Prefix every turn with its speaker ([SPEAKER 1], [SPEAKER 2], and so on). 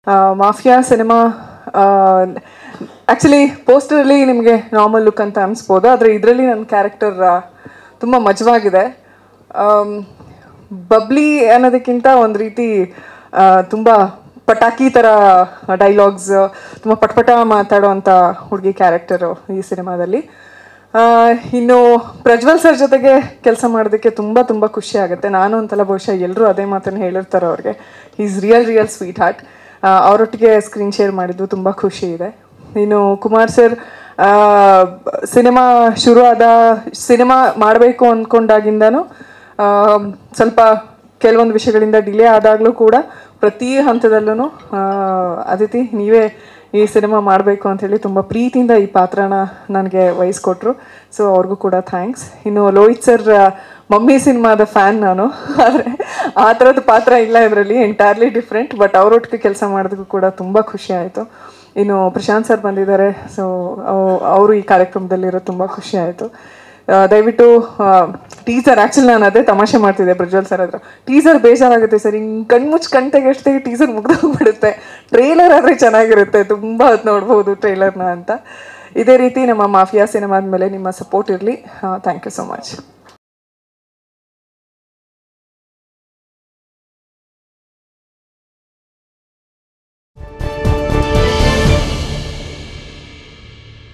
[SPEAKER 1] mafia cinema actually ಪೋಸ್ಟರಲ್ಲಿ ನಿಮಗೆ normal look ಅಂತ ಅನಿಸ್ಬೋದು ಆದರೆ ಇದರಲ್ಲಿ ನನ್ನ ಕ್ಯಾರೆಕ್ಟರ್ ತುಂಬ ಮಜವಾಗಿದೆ ಆಮ್, ಬಬ್ಲಿ ಅನ್ನೋದಕ್ಕಿಂತ ಒಂದು ರೀತಿ ಆ, ತುಂಬ ಪಟಾಕಿ ಥರ ಡೈಲಾಗ್ಸ್ ತುಂಬ ಪಟ್ಪಟ ಮಾತಾಡೋವಂಥ ಹುಡುಗಿ ಕ್ಯಾರೆಕ್ಟರು ಈ ಸಿನಿಮಾದಲ್ಲಿ ಆ, ಇನ್ನು ಪ್ರಜ್ವಲ್ ಸರ್ ಜೊತೆಗೆ ಕೆಲಸ ಮಾಡೋದಕ್ಕೆ ತುಂಬ ತುಂಬ ಖುಷಿ ಆಗುತ್ತೆ ನಾನು ಅಂತಲ್ಲ ಬಹುಶಃ ಎಲ್ಲರೂ ಅದೇ ಮಾತನ್ನು ಹೇಳಿರ್ತಾರೆ ಅವ್ರಿಗೆ is real real sweetheart ಅವರೊಟ್ಟಿಗೆ ಸ್ಕ್ರೀನ್ ಶೇರ್ ಮಾಡಿದ್ದು ತುಂಬ ಖುಷಿ ಇದೆ ಇನ್ನು ಕುಮಾರ್ ಸರ್ ಸಿನಿಮಾ ಶುರು ಆದ ಸಿನಿಮಾ ಮಾಡಬೇಕು ಅಂದ್ಕೊಂಡಾಗಿಂದನೂ ಆ, ಸ್ವಲ್ಪ ಕೆಲವೊಂದು ವಿಷಯಗಳಿಂದ ಡಿಲೇ ಆದಾಗಲೂ ಕೂಡ ಪ್ರತಿ ಹಂತದಲ್ಲೂ ಅದಿತಿ ನೀವೇ ಈ ಸಿನಿಮಾ ಮಾಡಬೇಕು ಅಂಥೇಳಿ ತುಂಬ ಪ್ರೀತಿಯಿಂದ ಈ ಪಾತ್ರನ ನನಗೆ ವಹಿಸ್ಕೊಟ್ರು ಸೊ ಅವ್ರಿಗೂ ಕೂಡ ಥ್ಯಾಂಕ್ಸ್ ಇನ್ನು ಲೋಹಿತ್ ಸರ್ ಮಮ್ಮಿ ಸಿನಿಮಾದ ಫ್ಯಾನ್ ನಾನು ಆದರೆ ಆ ಥರದ ಪಾತ್ರ ಇಲ್ಲ ಇದರಲ್ಲಿ ಎಂಟೈರ್ಲಿ ಡಿಫ್ರೆಂಟ್ ಬಟ್ ಅವರೊಟ್ಟಿಗೆ ಕೆಲಸ ಮಾಡೋದಕ್ಕೂ ಕೂಡ ತುಂಬ ಖುಷಿ ಆಯಿತು ಇನ್ನು ಪ್ರಶಾಂತ್ ಸರ್ ಬಂದಿದ್ದಾರೆ ಸೊ ಅವರು ಈ ಕಾರ್ಯಕ್ರಮದಲ್ಲಿರೋ ತುಂಬ ಖುಷಿ ಆಯಿತು ದಯವಿಟ್ಟು ಟೀಸರ್ ಆ್ಯಕ್ಚುಲಿ ನಾನು ಅದೇ ತಮಾಷೆ ಮಾಡ್ತಿದ್ದೆ ಪ್ರಜ್ವಲ್ ಸರ್ ಹತ್ರ ಟೀಸರ್ ಬೇಜಾರಾಗುತ್ತೆ ಸರ್ ಹಿಂಗೆ ಕಣ್ಮುಚ್ಚಿ ಕಣ್ ತೆಗೆಷ್ಟೇ ಟೀಸರ್ ಮುಗ್ದೋಗ್ಬಿಡುತ್ತೆ ಟ್ರೇಲರ್ ಆದರೆ ಚೆನ್ನಾಗಿರುತ್ತೆ ತುಂಬ ಹೊತ್ತು ನೋಡ್ಬೋದು ಟ್ರೇಲರ್ನ ಅಂತ ಇದೇ ರೀತಿ ನಮ್ಮ ಮಾಫಿಯಾ ಸಿನಿಮಾದ ಮೇಲೆ ನಿಮ್ಮ ಸಪೋರ್ಟ್ ಇರಲಿ ಥ್ಯಾಂಕ್ ಯು ಸೊ ಮಚ್